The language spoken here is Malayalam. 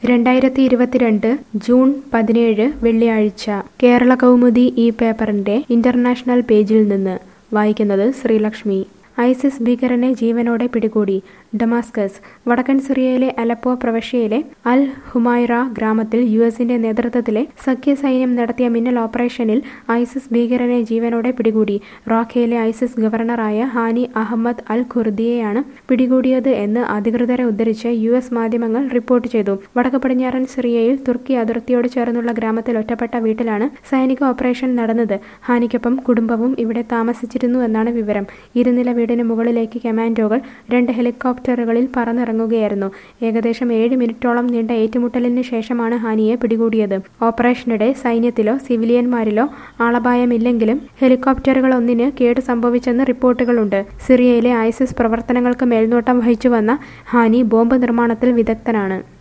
രണ്ടായിരത്തി ഇരുപത്തിരണ്ട് ജൂൺ പതിനേഴ് വെള്ളിയാഴ്ച കേരള കൗമുദി ഈ പേപ്പറിന്റെ ഇന്റർനാഷണൽ പേജിൽ നിന്ന് വായിക്കുന്നത് ശ്രീലക്ഷ്മി ഐസിസ് ഭീകരനെ ജീവനോടെ പിടികൂടി ഡമാസ്കസ് വടക്കൻ സിറിയയിലെ അലപ്പോ പ്രവിശ്യയിലെ അൽ ഹുമൈറ ഗ്രാമത്തിൽ യു എസിന്റെ നേതൃത്വത്തിലെ സഖ്യസൈന്യം നടത്തിയ മിന്നൽ ഓപ്പറേഷനിൽ ഐസിസ് ഭീകരനെ ജീവനോടെ പിടികൂടി റാഖയിലെ ഐസിസ് ഗവർണറായ ഹാനി അഹമ്മദ് അൽ ഖുർദിയെയാണ് പിടികൂടിയത് എന്ന് അധികൃതരെ ഉദ്ധരിച്ച് യു എസ് മാധ്യമങ്ങൾ റിപ്പോർട്ട് ചെയ്തു വടക്ക് പടിഞ്ഞാറൻ സിറിയയിൽ തുർക്കി അതിർത്തിയോട് ചേർന്നുള്ള ഗ്രാമത്തിൽ ഒറ്റപ്പെട്ട വീട്ടിലാണ് സൈനിക ഓപ്പറേഷൻ നടന്നത് ഹാനിക്കൊപ്പം കുടുംബവും ഇവിടെ താമസിച്ചിരുന്നു എന്നാണ് വിവരം ഇരുനില വീടിന് മുകളിലേക്ക് കമാൻഡോകൾ രണ്ട് ഹെലികോപ്റ്ററുകളിൽ പറന്നിറങ്ങുകയായിരുന്നു ഏകദേശം ഏഴ് മിനിറ്റോളം നീണ്ട ഏറ്റുമുട്ടലിന് ശേഷമാണ് ഹാനിയെ പിടികൂടിയത് ഓപ്പറേഷനിടെ സൈന്യത്തിലോ സിവിലിയന്മാരിലോ ആളപായമില്ലെങ്കിലും ഹെലികോപ്റ്ററുകൾ ഒന്നിന് കേട് സംഭവിച്ചെന്ന് റിപ്പോർട്ടുകളുണ്ട് സിറിയയിലെ ഐസിസ് പ്രവർത്തനങ്ങൾക്ക് മേൽനോട്ടം വഹിച്ചു വന്ന ഹാനി ബോംബ് നിർമ്മാണത്തിൽ വിദഗ്ധനാണ്